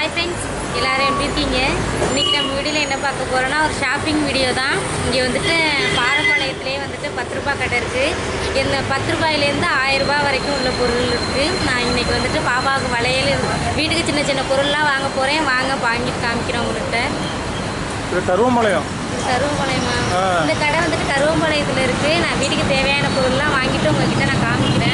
Hi friends எல்லாரும் எப்படி இருக்கீங்க இன்றைக்கி நம்ம வீடியோவில் என்ன பார்க்க போகிறோன்னா ஒரு ஷாப்பிங் வீடியோ தான் இங்கே வந்துட்டு பாரப்பாளையத்துலேயே வந்துட்டு பத்து ரூபா கடை இருக்குது இந்த பத்து ரூபாயிலேருந்து ஆயிரம் ரூபாய் வரைக்கும் உள்ள பொருள் இருக்குது நான் இன்றைக்கி வந்துட்டு பாப்பாவுக்கு வளையல் வீட்டுக்கு சின்ன சின்ன பொருள்லாம் வாங்க போகிறேன் வாங்க வாங்கிட்டு காமிக்கிறேன் உங்கள்கிட்ட இது கருவம்பாளையம் கருவம்பாளையமா ஆ. இந்த கடை வந்துட்டு கருவம்பாளையத்தில் இருக்குது நான் வீட்டுக்கு தேவையான பொருள்லாம் வாங்கிட்டு உங்ககிட்ட நான் காமிக்கிறேன்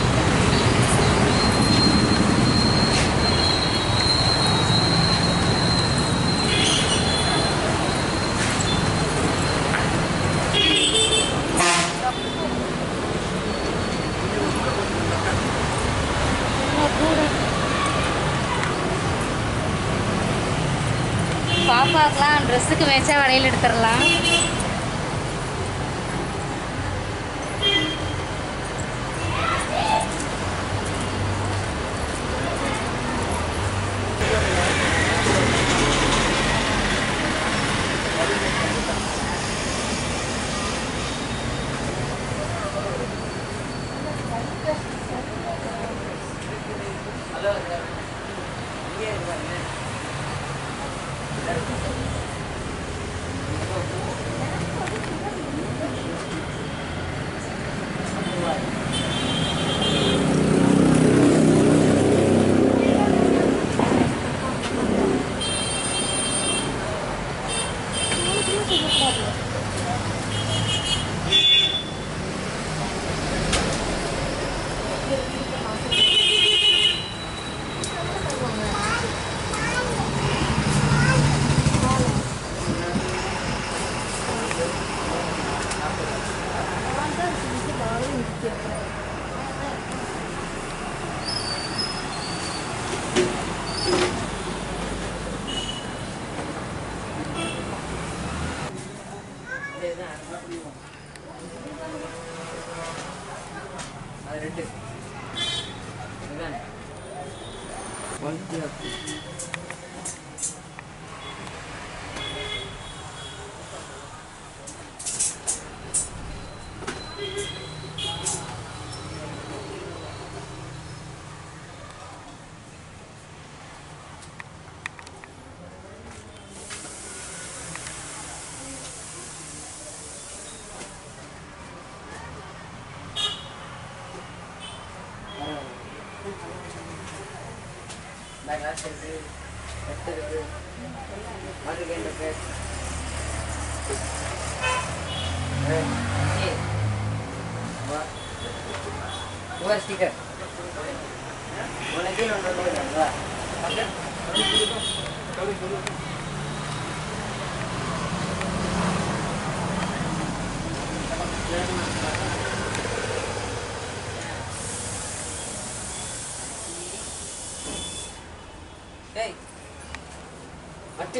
பாப்பாக்கெலாம் ட்ரெஸ்ஸுக்கு மேட்சாக வளையல் எடுத்துடலாம் அது ரெண்டு இதுதானே குவாலிட்டியாக இருக்கு இந்த கிளாஸ் இருக்கு நெட் இருக்கு வாட்டர் கேன் இருக்கு ஏய், ஏய். வா. உங்க ஸ்டிக்கர் உனக்கு ஒன்று வா டேய் அட்டு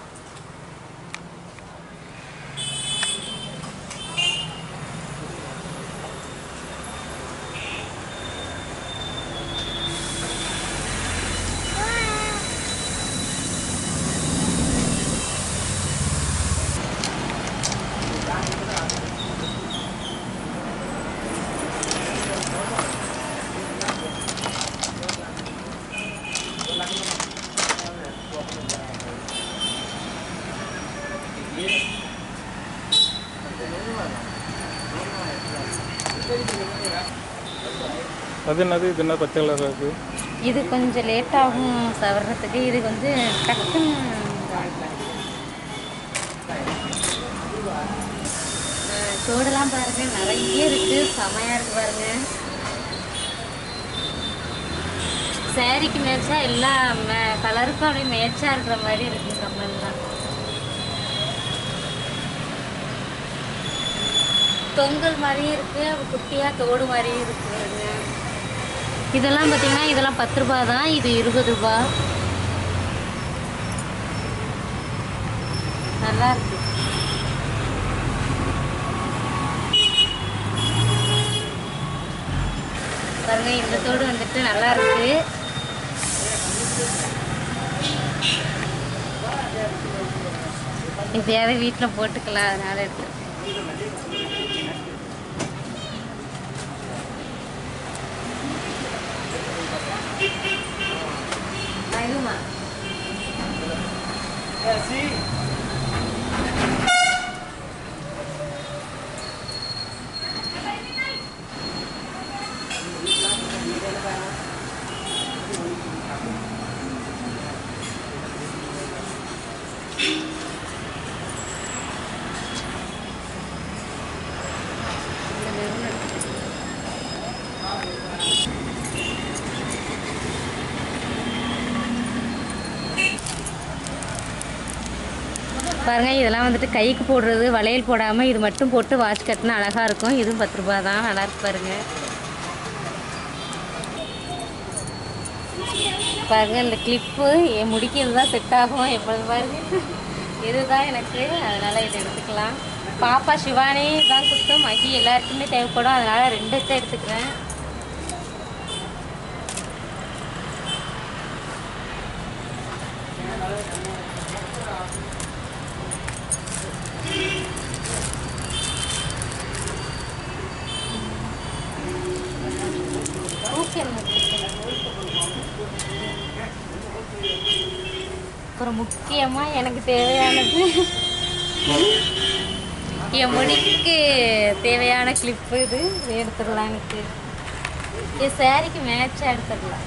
அது என்னது இது என்ன பச்சை கலராக இருக்குது இது கொஞ்சம் லேட் ஆகும் சவர்றதுக்கு இது வந்து டக்குன்னு அஹ் தோடெல்லாம் பாருங்க நிறைய இருக்கு செமையா இருக்கு பாருங்க சாரிக்கு மேட்சா எல்லா கலருக்கும் அப்படியே மேட்சா இருக்கிற மாதிரி இருக்கு கம்மல்லாம் தொங்கல் மாதிரியும் இருக்கு அப்படி குட்டியா தோடு மாதிரியும் இருக்கு பாருங்க இதெல்லாம் பார்த்தீங்கன்னா இதெல்லாம் பத்து ரூபாய் தான் இது இருபது ரூபாய் நல்லா இருக்கு பாருங்க இந்த தோடு வந்துட்டு நல்லா இருக்கு எப்பயாவது வீட்டில் போட்டுக்கலாம் அதனால எடுத்து இதுமா பாருங்க இதெல்லாம் வந்துட்டு கைக்கு போடுறது வளையல் போடாமல் இது மட்டும் போட்டு வாட்ச் கட்டினா அழகாக இருக்கும் இதுவும் பத்து ரூபா தான் நல்லா இருக்கு பாருங்க பாருங்க இந்த கிளிப்பு என் முடிக்கு இதுதான் செட் ஆகும் எப்பொழுது பாருங்க இதுதான் எனக்கு அதனால இதை எடுத்துக்கலாம் பாப்பா சிவானி தான் கொடுத்தோம் மகி எல்லாருக்குமே தேவைப்படும் அதனால ரெண்டு எடுத்து எடுத்துக்கிறேன் ஓகே அப்புறம் முக்கியமாக எனக்கு தேவையானது என் முடிக்கு தேவையான கிளிப்பு இது இதை எடுத்துடலாம் எனக்கு என் சாரிக்கு மேட்சாக எடுத்துடலாம்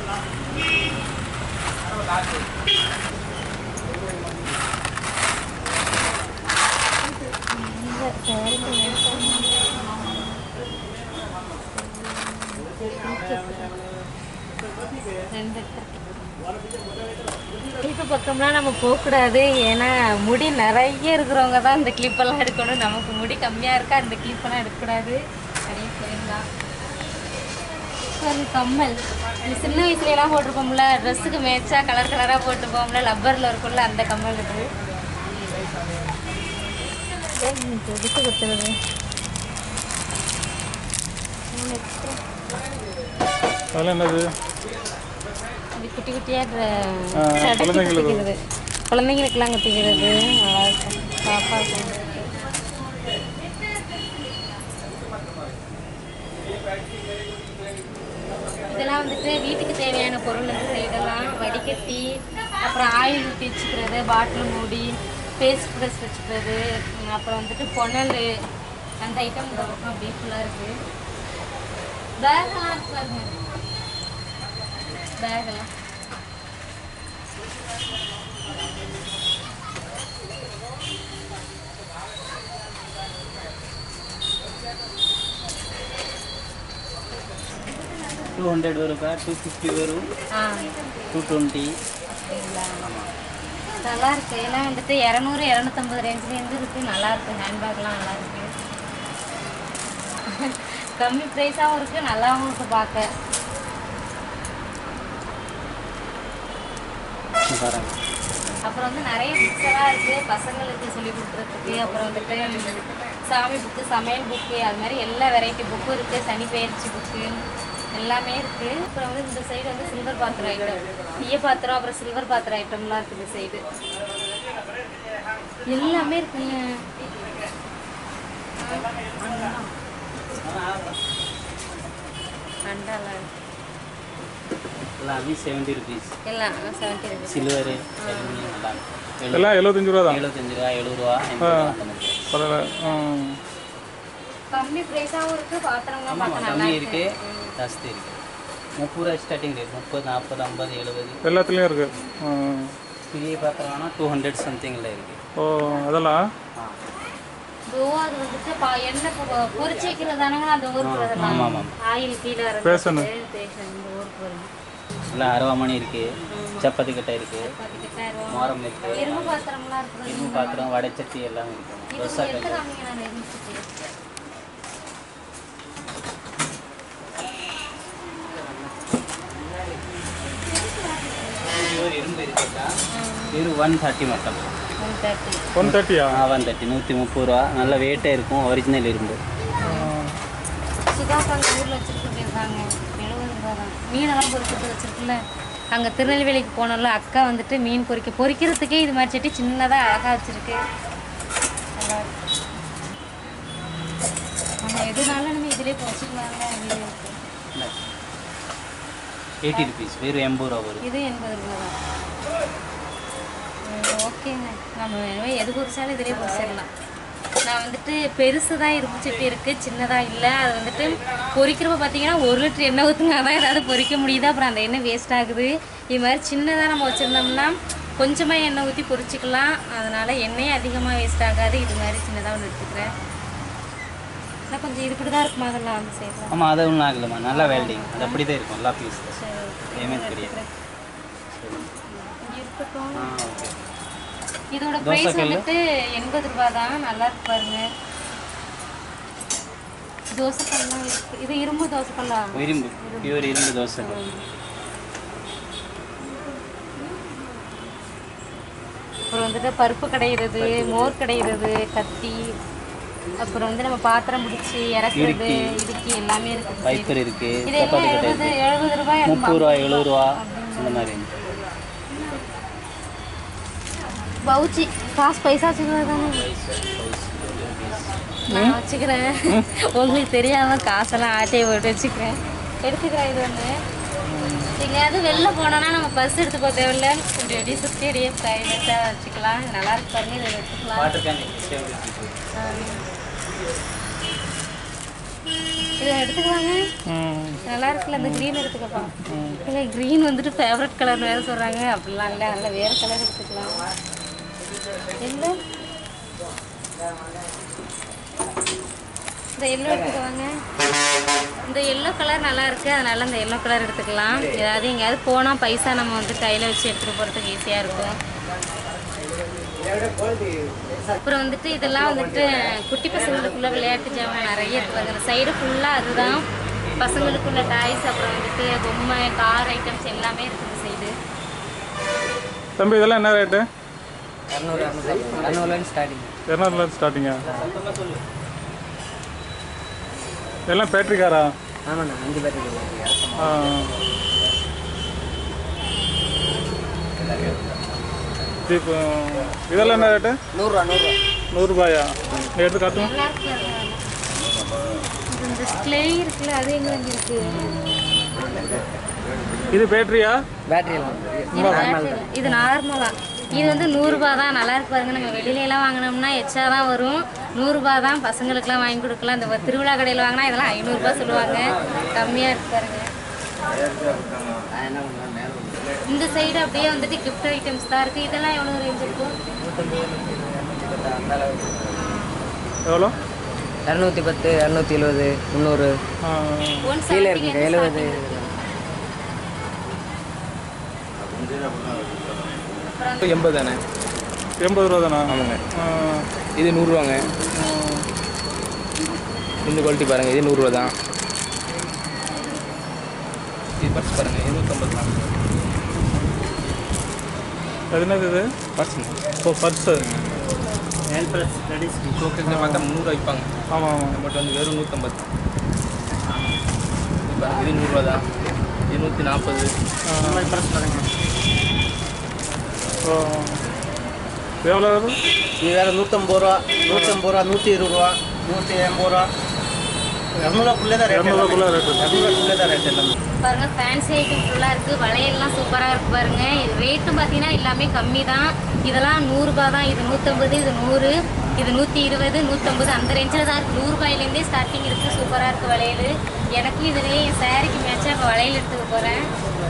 இந்த சாரிக்கு ரெண்டு கிளிப்பு பக்கம்லாம் நம்ம போகக்கூடாது ஏன்னா முடி நிறைய இருக்கிறவங்க தான் இந்த கிளிப்பெல்லாம் எடுக்கணும் நமக்கு முடி கம்மியாக இருக்கா இந்த கிளிப்பெல்லாம் எடுக்கக்கூடாது அப்படின்னு சொல்லியிருந்தான் ஒரு கம்மல் இந்த சின்ன வயசுலலாம் போட்டிருப்போம்ல ட்ரெஸ்ஸுக்கு மேட்சாக கலர் கலராக போட்டிருப்போம்ல லப்பரில் இருக்கும்ல அந்த கம்மல் இது எதுக்கு குத்துறது அதெல்லாம் என்னது இது குட்டி குட்டியாக ஆ, குழந்தைங்களுக்கு. குத்திக்கிறது குழந்தைங்களுக்குலாம் குத்திக்கிறது நல்லா இருக்கும் பாப்பா இருக்கும் இதெல்லாம் வந்துட்டு வீட்டுக்கு தேவையான பொருள் வந்து இதெல்லாம் வடிகட்டி அப்புறம் ஆயில் ஊற்றி வச்சுக்கிறது பாட்டில் மூடி பேஸ்ட் ப்ரெஸ் வச்சுக்கிறது உம், அப்புறம் வந்துட்டு புனல் அந்த ஐட்டம் இந்த பக்கம் அப்படியே ஃபுல்லாக இருக்குது பேக்லாம் இருக்கு பாருங்க பேகெல்லாம் டூ ஹண்ட்ரட் வரும்க்கா டூ ஃபிஃப்டி வரும் ஆ டூ டுவெண்ட்டி அப்படிங்களா நல்லா இருக்கு எல்லாம் வந்துட்டு இரநூறு இரநூத்தம்பது ரேஞ்ச்லேருந்து இருக்கு நல்லா இருக்கு ஹேண்ட்பேக்லாம் நல்லா இருக்கு கம்மி ப்ரைஸாகவும் இருக்கு நல்லாவும் இருக்கு பார்க்க பாருங்க அப்புறம் வந்து நிறைய புக்ஸ் எல்லாம் இருக்கு பசங்களுக்கு சொல்லி கொடுக்குறதுக்கு அப்புறம் வந்துட்டு சாமி புக்கு சமையல் புக்கு அது மாதிரி எல்லா வெரைட்டி புக்கும் இருக்கு சனி பயிற்சி புக்கு எல்லாமே இருக்கு அப்புறம் வந்து இந்த சைடு வந்து சில்வர் பாத்திரம் ஐட்டம் ஈய பாத்திரம் அப்புறம் சில்வர் பாத்திரம் ஐட்டம்லாம் இருக்கு இந்த சைடு எல்லாமே இருக்குங்க அண்டாலாம் இருக்கு. எல்லாமே செவன்ட்டி ருபீஸ் எல்லாம் செவன்ட்டி ருபீஸ் சில்வரு அலுமினியம் எல்லாம் எழு- எல்லாம் எழுபத்தஞ்சு ரூபா தான் எழுபத்தஞ்சு ரூபா எழுபது ரூபா எண்பது ரூபா அந்த மாதிரி பரவாயில்ல ம். கம்மி ப்ரைஸாகவும் இருக்கு பாத்திரம்லாம் ஆமாம் பார்க்க நல்லா கம்மி இருக்கு இருக்கு ஜாஸ்தி இருக்கு முப்பது ரூபா ஸ்டார்டிங் ரேட் முப்பது நாற்பது ஐம்பது எழுபது எல்லாத்துலேயும் இருக்கு ம். பெரிய பாத்திரம்னா டூ ஹண்ட்ரட் சம்திங்கில் இருக்கு ஓ அதெல்லாம் ஆ இதோ அது வந்துட்டு பா எண்ணெய் பொ- பொரிச்சு வைக்கிறது தானங்க அந்த ஊருக்கு ஆமாம் வரலாம் ஆமாம் ஆயில் கீழே பேசணும். இறங்குறது பேசன் இந்த ஊருக்கு வரும் எல்லாம் அருவாமணி இருக்கு சப்பாத்தி கட்டை இருக்கு பதினெட்டாயிரம் மோரம் இருக்கு இரும்பு பாத்திரம்லாம் இருக்குது இரும்பு பாத்திரம் வடைச்சட்டி எல்லாம் இருக்கு இது தோசை எடுத்து கல் காமிங்க நான் இருந்துச்சு பியூர் இரும்பு இருக்குக்கா பியூர் ஒன் தேர்ட்டி மட்டும் ஒன் தேர்ட்டி ஒன் தேர்ட்டியா ஆ ஒன் தேர்ட்டி நூற்றி முப்பது ரூபா நல்ல வெயிட்டாக இருக்கும் ஒரிஜினல் இரும்பு சுதாக்கா அந்த ஊரில் வச்சுருக்கிட்டு இருக்காங்க எழுபது ரூபா தான் மீனெல்லாம் பொரிக்கிறது வச்சிருக்குல்ல அங்கே திருநெல்வேலிக்கு போனோம்ல அக்கா வந்துட்டு மீன் பொரிக்க பொரிக்கிறதுக்கே இது மாதிரி சட்டி சின்னதாக அழகாக வச்சுருக்கு நல்லா இருக்கு நம்ம எதுனாலும் நம்ம இதிலே பொரிச்சிக்கலாம்ல வீடு இருக்கு எயிட்டி ருபீஸ் வெறும் எண்பது ரூபா வரும் இது எண்பது ரூபா தான் ஓகே ஓகேங்க நம்ம இனிமே எது பொரிச்சாலும் இதிலே பொரிச்சிடலாம் நான் வந்துட்டு பெருசு தான் இரும்பு சட்டி இருக்குது சின்னதாக இல்லை அது வந்துட்டு பொரிக்கிறப்ப பார்த்தீங்கன்னா ஒரு லிட்டர் எண்ணெய் ஊற்றுனா தான் ஏதாவது பொரிக்க முடியுது அப்புறம் அந்த எண்ணெய் வேஸ்ட் ஆகுது இது மாதிரி சின்னதாக நம்ம வச்சுருந்தோம்னா கொஞ்சமாக எண்ணெய் ஊற்றி பொரிச்சிக்கலாம் அதனால் எண்ணெயும் அதிகமாக வேஸ்ட் ஆகாது இது மாதிரி சின்னதாக ஒன்று எடுத்துக்கிறேன் ஆனால் கொஞ்சம் இது இப்படி தான் இருக்குமா அதெல்லாம் அந்த சைடில் ஆமாம் அது ஒன்றும் ஆகலம்மா நல்லா வெல்டிங் அது அப்படி தான் இருக்கும் எல்லா பீஸ் சரி டேமேஜ் கிடையாது இங்கே இருக்கட்டும் ஆ ஓகே இதோட தோசை பிரைஸ் கல்லு? வந்துட்டு எண்பது ரூபா தான் நல்லா இருக்கு பாருங்க தோசைக்கல்லாம் இருக்கு இது இரும்பு தோசைக்கல்லா இரும்பு பியூர் இரும்பு தோசை அப்புறம் வந்துட்டு பருப்பு கடையிறது மோர் கடையிறது கத்தி அப்புறம் வந்து நம்ம பாத்திரம் பிடிச்சி இறக்குறது இடுக்கி எல்லாமே இருக்கு வைப்பர் இருக்குது இது என்ன சப்பாத்தி கட்டை எழுபது இருக்குது எழுபது ரூபாய் முப்பது ரூபா எழுபது ரூபா இந்த மாதிரி பவுச்சி காசு பைசா வச்சுக்கிறது தானே நான் வச்சுக்கிறேன் உங்களுக்கு தெரியாம காசெல்லாம் ஆட்டையை போட்டு வச்சுக்கிறேன் எடுத்துக்கிறேன் இது ஒன்று எங்கேயாவது வெளில போனோன்னா நம்ம பஸ் எடுத்து போக தேவையில்ல இப்படி அப்படியே சுற்றி அப்படியே ப்ரைவேட்டாக வச்சுக்கலாம் இது நல்லா இருக்கு பாருங்க இதை வச்சுக்கலாம் வாட்டர் கேன் இதை எடுத்துக்கலாங்க ம் நல்லா இருக்குல்ல இந்த க்ரீன் எடுத்துக்கப்பா இல்லை க்ரீன் வந்துட்டு ஃபேவரட் கலர் வேறு சொல்கிறாங்க அப்படிலாம் இல்லை அதனால் வேறு கலர் எடுத்துக்கலாம் இல்லை இந்த எல்லோ எடுத்துக்கோங்க இந்த எல்லோ கலர் நல்லா இருக்கு அதனால இந்த எல்லோ கலர் எடுத்துக்கலாம் ஏதாவது எங்கேயாவது போனால் பைசா நம்ம வந்து கையில் வச்சு எடுத்துகிட்டு போகிறதுக்கு ஈஸியாக இருக்கும் அப்புறம் வந்துட்டு இதெல்லாம் வந்துட்டு குட்டி பசங்களுக்குள்ள விளையாட்டு ஜாமான் நிறைய இருக்கு பாருங்க இந்த சைடு ஃபுல்லாக அதுதான் பசங்களுக்குள்ள டாய்ஸ் அப்புறம் வந்துட்டு பொம்மை கார் ஐட்டம்ஸ் எல்லாமே இருக்கு இந்த சைடு தம்பி இதெல்லாம் என்ன ரேட்டு இரநூறு இரநூறு இரநூறுலேருந்து ஸ்டார்டிங் இரநூறுல ஸ்டார்டிங்கா இதெல்லாம் பேட்டரி காரா ஆமாண்ணா அஞ்சு பேருக்கு ஆ இது இப்போ இதெல்லாம் என்ன ரேட்டு நூறுரூவா நூறுரூவா நூறுரூபாயா எடுத்து காட்டுங்க நல்லா இருக்கு பாருங்க. இது இந்த ஸ்க்ளே இருக்குல்ல அது எங்க வந்து இருக்கு இது பேட்டரியா பேட்டரி எல்லாம் இது battery. இது நார்மலா இது வந்து நூறுரூபா தான் நல்லா இருக்கு பாருங்க நம்ம வெளியில எல்லாம் வாங்கினோம்னா எச்சா தான் வரும் நூறுரூபா தான் பசங்களுக்குலாம் வாங்கி கொடுக்கலாம் இந்த திருவிழா கடையில் வாங்கினா இதெல்லாம் ஐநூறுரூபா சொல்லுவாங்க கம்மியாக இருக்கு பாருங்க நான் என்ன பண்ணுவேன் மேலே இந்த சைடு அப்படியே வந்துட்டு gift ஐட்டம்ஸ் தான் இருக்கு இதெல்லாம் எவ்வளோ ரேஞ்ச் இருக்கும் அந்த அளவுக்கு எவ்வளோ இரநூத்தி பத்து இரநூத்தி எழுபது முந்நூறு ஆ, ஒன் கீழே இருக்குங்க எழுபது எண்பது தானே எண்பது ரூபா தானா ஆமாங்க ஆ, இது நூறுரூவாங்க ஆ. இந்த குவாலிட்டி பாருங்கள் இது நூறுரூவா தான் இது பர்ஸ் பாருங்கள் இது நூற்றம்பது தான் அது என்னது இது பர்ஸுங்க ஓ பர்ஸு லோக்கலில் பார்த்தா முந்நூறுவா விற்பாங்க ஆமாம் ஆமாம் பட் வந்து வெறும் நூற்றம்பது தான் இது பாருங்கள் இது நூறுரூவா தான் இது நூற்றி நாற்பது ஓ எவ்வளோ வரும் இது வேறு நூற்றம்பது ரூபா நூற்றம்பது ரூபா நூற்றி இருபது ரூபா நூற்றி எண்பது ரூபா இரநூறுவாக்குள்ளே தான் ரேட் இரநூறுவாக்குள்ள ரேட்டு இரநூறுவாக்குள்ளே தான் ரேட் எல்லாமே பாருங்க ஃபேன்சி ஐட்டம் ஃபுல்லாக இருக்குது வளையல்லாம் சூப்பராக இருக்கு பாருங்க இது ரேட்டும் பார்த்தீங்கன்னா எல்லாமே கம்மி தான் இதெல்லாம் நூறுரூபா தான் இது நூற்றம்பது இது நூறு இது நூற்றி இருபது நூற்றம்பது அந்த ரேஞ்சில் தான் இருக்குது நூறுரூபாயிலேருந்தே ஸ்டார்டிங் இருக்குது சூப்பராக இருக்குது வளையல் எனக்கும் இதுலேயே என் சாரிக்கு மேட்சாக இப்போ வளையல் எடுத்துக்க போகிறேன்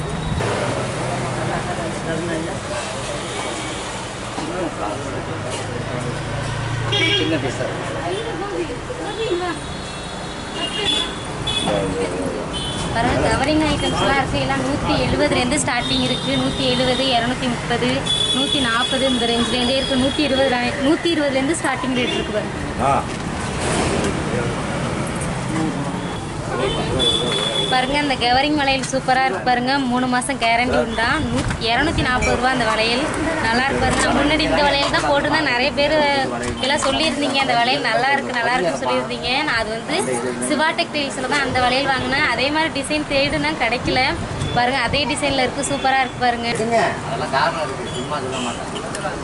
சின்ன பீஸா பாருங்க கவரிங் ஐட்டம்ஸ்லாம் இருக்குது எல்லாம் நூற்றி எழுபதுலேருந்து ஸ்டார்டிங் இருக்குது நூற்றி எழுபது இரநூத்தி முப்பது நூற்றி நாற்பது இந்த ரேஞ்ச்லேருந்தே இருக்குது நூற்றி இருபது நூற்றி இருபதுலேருந்து ஸ்டார்டிங் ரேட் இருக்குது பாருங்க பாருங்க இந்த கவரிங் வளையல் சூப்பராக இருக்கு பாருங்க மூணு மாதம் கேரண்டி உண்டா நூ இரநூத்தி நாற்பது ரூபா அந்த வளையல் நல்லா இருக்கு பாருங்க நான் முன்னாடி இந்த வளையல் தான் போட்டிருந்தேன் நிறைய பேர் எல்லாம் சொல்லியிருந்தீங்க அந்த வளையல் நல்லா இருக்கு நல்லா இருக்குன்னு சொல்லியிருந்தீங்க நான் அது வந்து சிவா டெக்டைல்ஸில் தான் அந்த வளையல் வாங்கினேன் அதே மாதிரி டிசைன் தேடுனா கிடைக்கல பாருங்க அதே டிசைனில் இருக்கு சூப்பராக இருக்கு பாருங்க அதெல்லாம் காரணம் இருக்குது சும்மா சொல்ல மாட்டேன்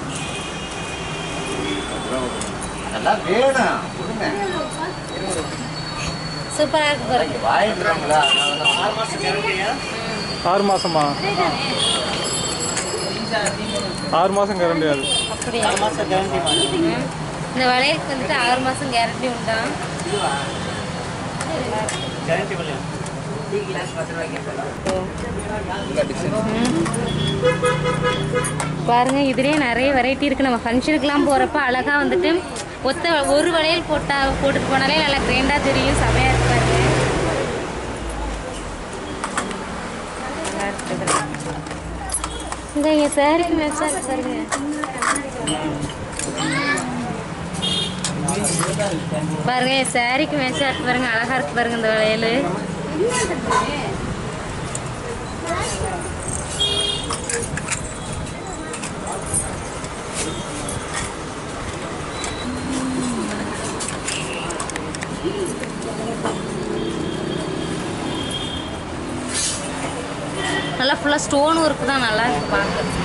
அதெல்லாம் வேணும் கொடுங்க சூப்பராக இருக்கு பாருங்க வாங்கிக்கிறாங்களா ஆறு மாதம் கேரண்டியா ஆறு மாதமா ஆறு மாதம் கேரண்டி அது அப்படியா ஆறு மாதம் கேரண்டி மாதிரி ம். இந்த வளையலுக்கு வந்துட்டு ஆறு மாதம் கேரண்டி உண்டா கேரண்டி பண்ணி பாருங்க இதுலயே நிறைய வெரைட்டி இருக்கு நம்ம ஃபங்க்ஷனுக்குலாம் போறப்ப அழகா வந்துட்டு ஒத்த ஒரு வளையல் போட்டா போட்டுட்டு போனாலே நல்லா கிராண்டா தெரியும் செமையா இருக்கு பாருங்க நல்லா இருக்குது. இந்த இங்க சாரி மேட்சா இருக்கு பாருங்க பாருங்க சாரிக்கு மேட்சா இருக்கு பாருங்க அழகா இருக்கு பாருங்க இந்த வளையல் நல்லா ஃபுல்லாக ஸ்டோன் ஒர்க் தான் நல்லா இருக்கு பார்க்க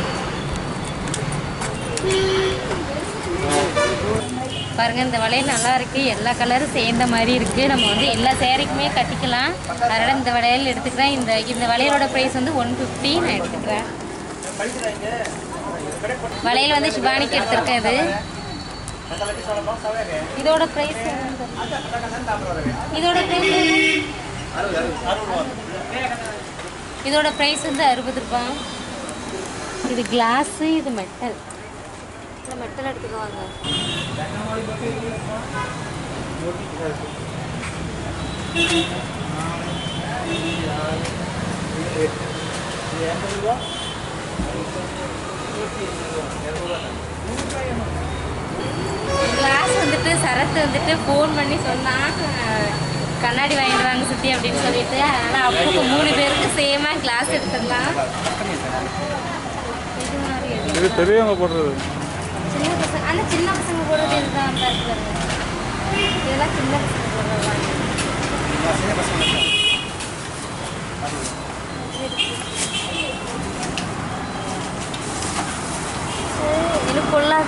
பாருங்க இந்த வளையல் நல்லா இருக்கு எல்லா கலரும் சேர்ந்த மாதிரி இருக்கு நம்ம வந்து எல்லா சேரீக்குமே கட்டிக்கலாம் அதனால இந்த வளையல் எடுத்துக்கிறேன் இந்த இந்த வளையலோட ப்ரைஸ் வந்து ஒன் ஃபிஃப்டி நான் எடுத்துக்கிறேன் வளையல் வந்து சிவானிக்கு எடுத்திருக்கேன் இது இதோட ப்ரைஸ் இதோட ப்ரைஸ் இதோட ப்ரைஸ் வந்து அறுபது ரூபாய் இது கிளாஸு இது மெட்டல் இல்லை மெட்டல் எடுத்துக்குவாங்க கிளாஸ் வந்துட்டு சரத்து வந்துட்டு ஃபோன் பண்ணி சொன்னான் கண்ணாடி வாங்கிட்டு வாங்க சுத்தி அப்படின்னு சொல்லிட்டு அதனால அப்போ மூணு பேருக்கு சேமா கிளாஸ் எடுத்துடலாம் இது மாதிரி எது? இது பெரியவங்க போடுறது சின்ன பசங்க அந்த சின்ன பசங்க போடுறது இதுதான் அந்த இருக்கு பாருங்க. இதெல்லாம் சின்ன பசங்க போடுறது இது கொள்ளாது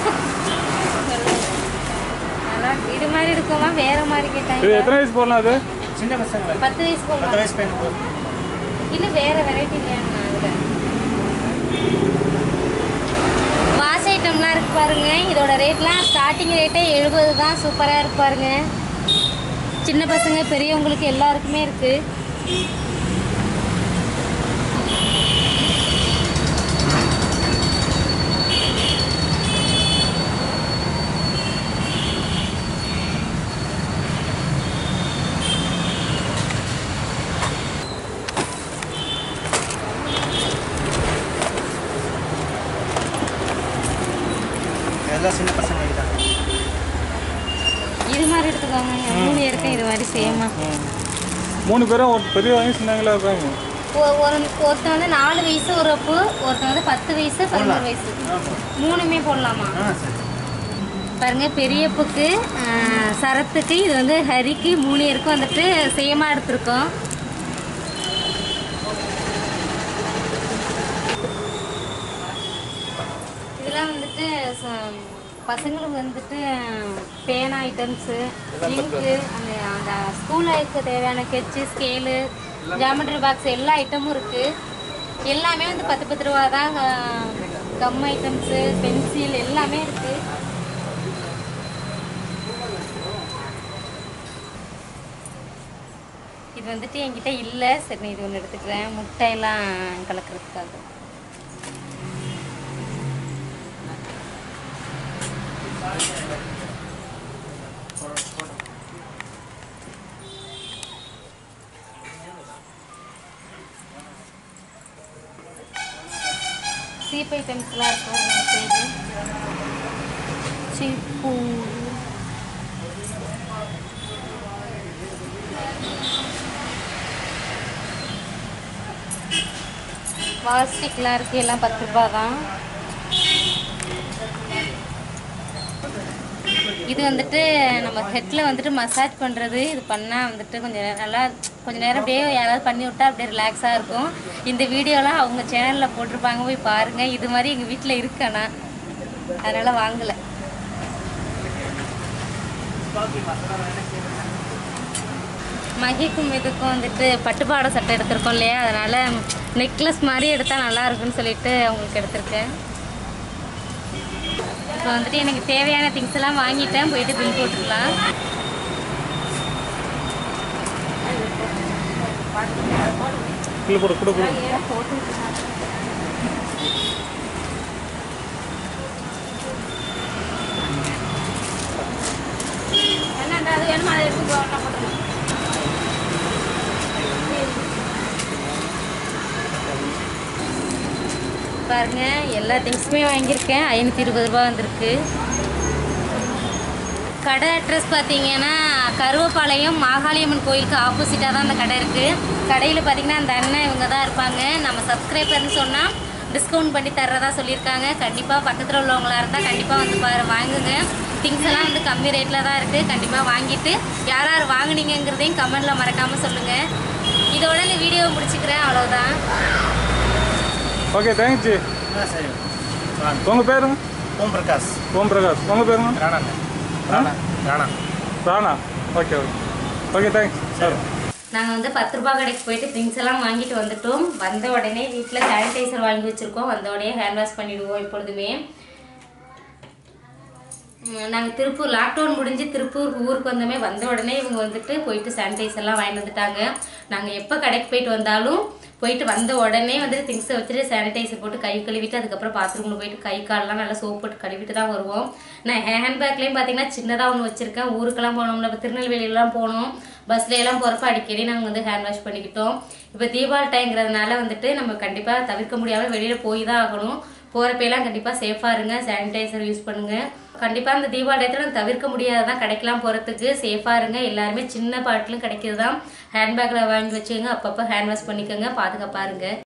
நல்லா இருக்கு. இது மாதிரி இருக்குமா வேற மாதிரி இது கேட்டாங்க எத்தனை வயசு போடலாம் அது சின்ன பசங்க பத்து வயசு பத்து போடலாம் வயசு பையன் போதும் இல்ல வேற வெரைட்டி வேணுமா அதுல வாஷ் ஐட்டம்லாம் இருக்கு பாருங்க இதோட ரேட்லாம் ஸ்டார்டிங் ரேட்டே எழுபது தான் சூப்பரா இருக்கு பாருங்க சின்ன பசங்க பெரியவங்களுக்கு எல்லாருக்குமே இருக்கு எல்லாம் சின்ன பசங்க இருக்காங்க இது மாதிரி எடுத்துக்கோங்க மூணு இருக்கு இது மாதிரி சேமா மூணு பேரும் ஒரு பெரியவங்க சின்னங்களா இருப்பாங்க ஒரு ஒருத்தன் வந்து நாலு வயசு ஒரு அப்பு ஒருத்தன் வந்து பத்து வயசு பதினோரு வயசு மூணுமே போடலாமா ஆ சரி பாருங்க பெரியப்புக்கு ஆஹ், சரத்துக்கு இது வந்து ஹரிக்கு மூணு பேருக்கும் வந்துட்டு சேமா எடுத்திருக்கோம் இதெல்லாம் வந்துட்டு ச- பசங்களுக்கு வந்துட்டு பேனா ஐட்டம்ஸு இங்கு அந்த அந்த ஸ்கூலுக்கு தேவையான கெட்சு ஸ்கேலு ஜாமெட்ரி பாக்ஸ் எல்லா ஐட்டமும் இருக்குது எல்லாமே வந்து பத்து பத்து ரூபா தான் கம் ஐட்டம்ஸு பென்சில் எல்லாமே இருக்குது இது வந்துட்டு என்கிட்ட இல்லை சரி நான் இது ஒன்று எடுத்துக்கிறேன் முட்டையெல்லாம் கலக்கிறதுக்காக சீப் ஐட்டம்ஸ்லாம் இருக்கும் ஒரு சைடு சீப்பு வாஸ்டிக்லாம் இருக்குது எல்லாம் பத்து ரூபா தான் இது வந்துட்டு நம்ம ஹெட்டில் வந்துட்டு மசாஜ் பண்ணுறது இது பண்ணால் வந்துட்டு கொஞ்சம் நே- நல்லா கொஞ்சம் நேரம் அப்படியே யாராவது பண்ணி விட்டா அப்படியே ரிலாக்ஸாக இருக்கும் இந்த வீடியோலாம் அவங்க சேனலில் போட்டிருப்பாங்க போய் பாருங்கள் இது மாதிரி எங்கள் வீட்டில் இருக்கு ஆனால் அதனால் வாங்கலை மகிக்கும் இதுக்கும் வந்துட்டு பட்டுப்பாட சட்டை எடுத்திருக்கோம் இல்லையா அதனால் நெக்லஸ் மாதிரி எடுத்தால் நல்லா இருக்குன்னு சொல்லிட்டு அவங்களுக்கு எடுத்திருக்கேன் இப்போ வந்துட்டு எனக்கு தேவையான திங்ஸ் எல்லாம் வாங்கிட்டேன் போயிட்டு பில் போட்டுக்கலாம் இல்லை போடு கொடு கொடு என்னண்டா அது வேணுமா அதை எடுத்து போட்டா போட்டுருங்க பாருங்க எல்லா திங்ஸுமே வாங்கியிருக்கேன் ஐநூற்றி இருபது ரூபா வந்திருக்கு கடை அட்ரஸ் பார்த்தீங்கன்னா கருவப்பாளையம் மாகாளியம்மன் கோயிலுக்கு ஆப்போசிட்டாக தான் அந்த கடை இருக்குது கடையில் பார்த்தீங்கன்னா அந்த அண்ணன் இவங்க தான் இருப்பாங்க நம்ம சப்ஸ்கிரைபர்னு சொன்னால் டிஸ்கவுண்ட் பண்ணி தர்றதா சொல்லியிருக்காங்க கண்டிப்பாக பக்கத்தில் உள்ளவங்களா இருந்தால் கண்டிப்பாக வந்து பாரு வாங்குங்க திங்ஸ் எல்லாம் வந்து கம்மி ரேட்டில் தான் இருக்குது கண்டிப்பாக வாங்கிட்டு யார் யார் வாங்குனீங்கங்கிறதையும் கமெண்டில் மறக்காமல் சொல்லுங்கள் இதோட இந்த வீடியோவை முடிச்சுக்கிறேன் அவ்வளோதான் ஓகே தேங்க்ஸ் ஜி ஆ சரி வாங்க உங்கள் பேருங்க ஓம் பிரகாஷ் ஓம் பிரகாஷ் உங்கள் பேருங்க ராணாங்க Rana Rana Rana okay okay okay thanks sir நாங்கள் வந்து பத்து ரூபாய் கடைக்கு போயிட்டு திங்ஸ் எல்லாம் வாங்கிட்டு வந்துட்டோம் வந்த உடனே வீட்டில் சானிடைசர் வாங்கி வச்சுருக்கோம் வந்த உடனே ஹேண்ட் வாஷ் பண்ணிடுவோம் எப்பொழுதுமே நாங்கள் திருப்பூர் லாக்டவுன் முடிஞ்சு திருப்பூர் ஊருக்கு வந்தோமே வந்த உடனே இவங்க வந்துட்டு போயிட்டு சானிடைசர்லாம் வாங்கிட்டு வந்துட்டாங்க நாங்கள் எப்போ கடைக்கு போயிட்டு வந்தாலும் போயிட்டு வந்த உடனே வந்துட்டு திங்ஸை வச்சுட்டு சானிடைசர் போட்டு கை கழுவிட்டு அதுக்கப்புறம் பாத்ரூமில் போயிட்டு கை காலெலாம் நல்லா சோப் போட்டு கழுவிட்டு தான் வருவோம் நான் ஹேண்ட்பேக்லேயும் பார்த்தீங்கன்னா சின்னதாக ஒன்று வச்சுருக்கேன் ஊருக்கெல்லாம் போனோம்ல இப்போ திருநெல்வேலியெல்லாம் போனோம் பஸ்ல எல்லாம் போகிறப்ப அடிக்கடி நாங்கள் வந்து ஹேண்ட் வாஷ் பண்ணிக்கிட்டோம் இப்போ தீபாவளி டைங்கிறதுனால வந்துட்டு நம்ம கண்டிப்பாக தவிர்க்க முடியாமல் வெளியில் போய் தான் ஆகணும் போகிறப்பெல்லாம் கண்டிப்பாக சேஃபாக இருங்க சானிடைசர் யூஸ் பண்ணுங்க கண்டிப்பாக அந்த தீபாவளி டயத்தில் தவிர்க்க முடியாததான் கடைக்கெல்லாம் போகிறதுக்கு சேஃபாக இருங்க எல்லாருமே சின்ன பாட்டிலும் கிடைக்கிது தான் ஹேண்ட்பேக்கில் வாங்கி வச்சுக்கோங்க அப்பப்போ ஹேண்ட் வாஷ் பண்ணிக்கோங்க பாதுகாப்பாக இருங்க